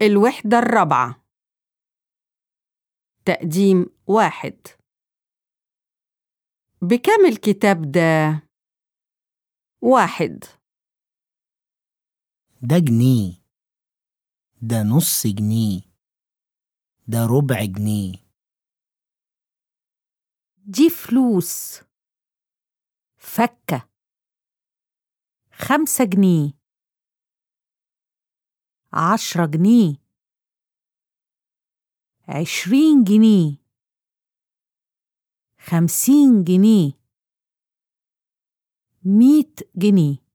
الوحدة الرابعة تقديم واحد بكم الكتاب ده؟ واحد ده جنيه ده نص جنيه ده ربع جنيه دي فلوس فكة خمسة جنيه عشرة جنيه عشرين جنيه خمسين جنيه مية جنيه